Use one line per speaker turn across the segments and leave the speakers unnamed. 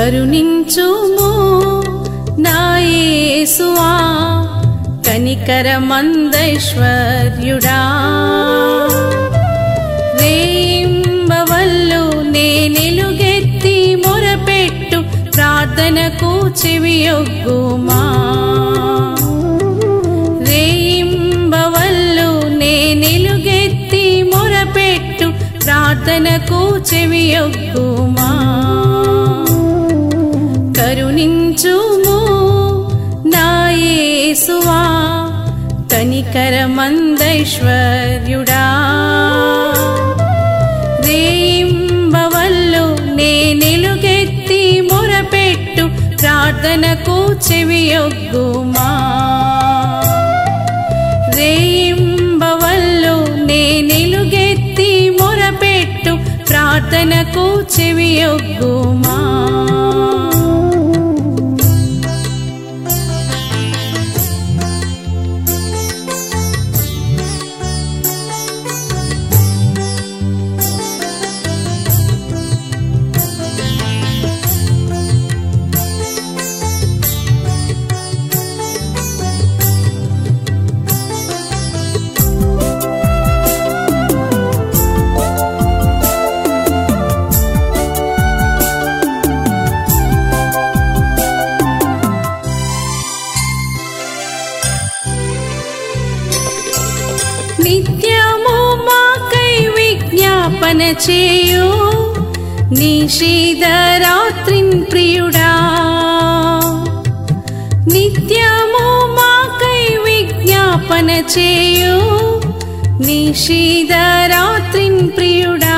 కరుణించుము నాయసువా కనికరమందైశ్వర్యుడా రేయింబవల్లు నే నిలుగెత్తి మొరపెట్టు ప్రార్థనకు చెవియొగ్గుమా రేయింబవల్లు నే నిలుగెత్తి మొరపెట్టు ప్రార్థనకు చెవియొగ్గుమా కరుణించుము నాయసువా కనికరమందైశ్వర్యుడా రేయింబవల్లు నే నిలుగెత్తి మొరపెట్టు ప్రార్థనకు చెవియొగ్గుమా రేయింబవల్లు నే నిలుగెత్తి మొరపెట్టు ప్రార్థనకు చెవియొగ్గుమా నిత్యము మాకై విజ్ఞాపన చేయు నిషిధరాత్రిన్ ప్రియుడా నిత్యము మాకై విజ్ఞాపన చేయు నిషిధరాత్రిన్ ప్రియుడా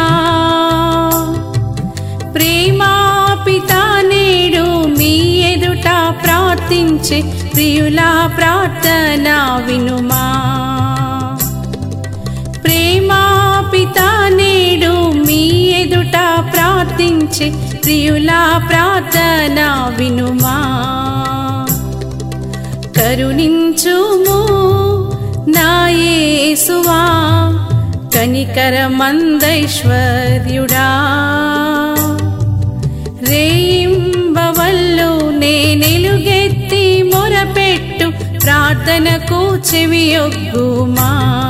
ప్రేమాపితా నేడు మీ ఎదుట ప్రార్థించే ప్రియులా ప్రార్థన వినుమా ప్రేమాపితా నేడు మీ ఎదుట ప్రార్థించే ప్రియులా ప్రార్థన వినుమా కరుణించుము నాయసువా కనికరమందైశ్వర్యుడా రేయింబవల్లు నే నిలుగెత్తి మొరపెట్టు ప్రార్థనకు చెవియొగ్గుమా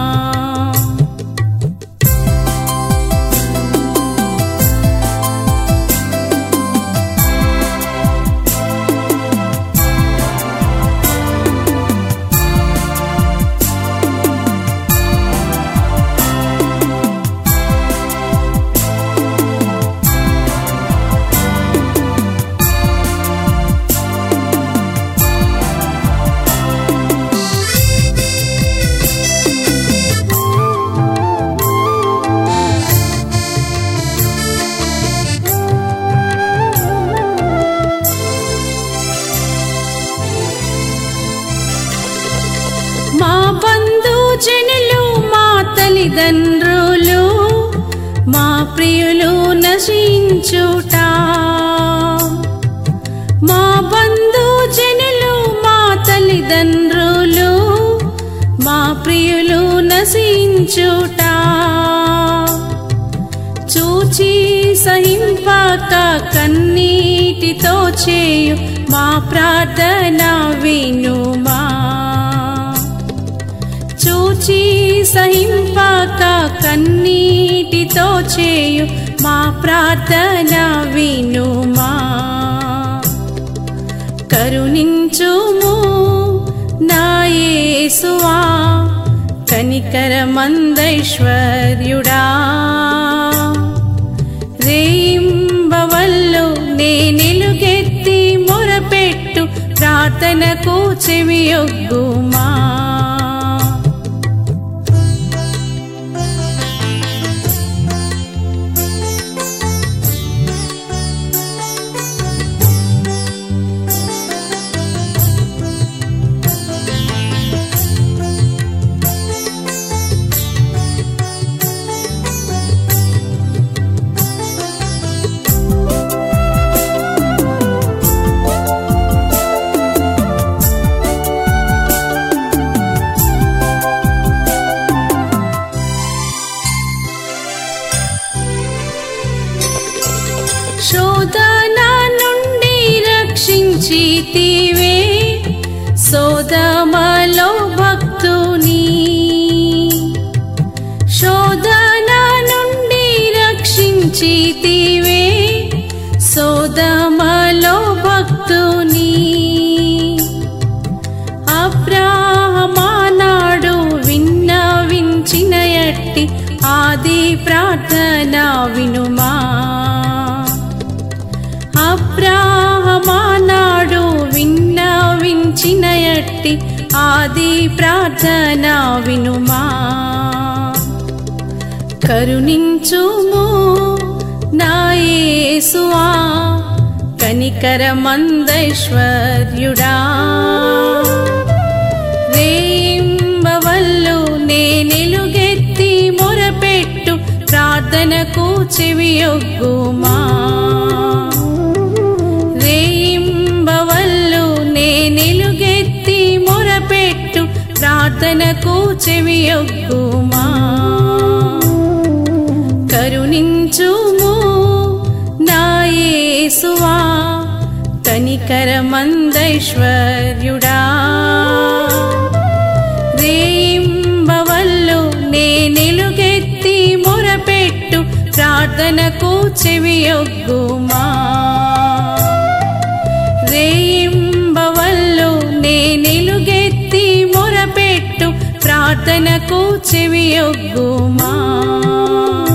మా బంధుజనులు మా తల్లిదండ్రులు మా ప్రియులు నశించుట మా బంధుజనులు మా తల్లిదండ్రులు మా ప్రియులు నశించుట చూచి సహింపాక కన్నీటితో చేయు మా ప్రార్థన వినుమా చూచి సహింపాక కన్నీటితో చేయు మా ప్రార్థన వినుమా కరుణించుము నాయసువా కనికరమందైశ్వర్యుడా రేయింబవల్లు నే నిలుగెత్తి మొరపెట్టు ప్రార్థనకు చెవియొగ్గుమా ప్రార్థన వినుమా అబ్రాహమానాడు విన్నవించిన ఎట్టి ఆది ప్రార్థన వినుమా కరుణించుము నాయసువా కనికరమందైశ్వర్యుడా రేంబవల్లు నేనెలుగెత్తి మొరపెట్టు ప్రార్థనకు చెవియొగ్గుమా రేయింబవల్లు నేనెలుగెత్తి మొరపెట్టు ప్రార్థనకు చెవియొగ్గుమా కరుణించుము నాయసువా కనికరమందైశ్వర్యుడా రేంబవల్లు నేనెలుగెత్తి మొరపెట్టు ప్రార్థనకు చెవియొగ్గుమా రేయింబవల్లు నేనెలుగెత్తి మొరపెట్టు ప్రార్థనకు చెవియొగ్గుమా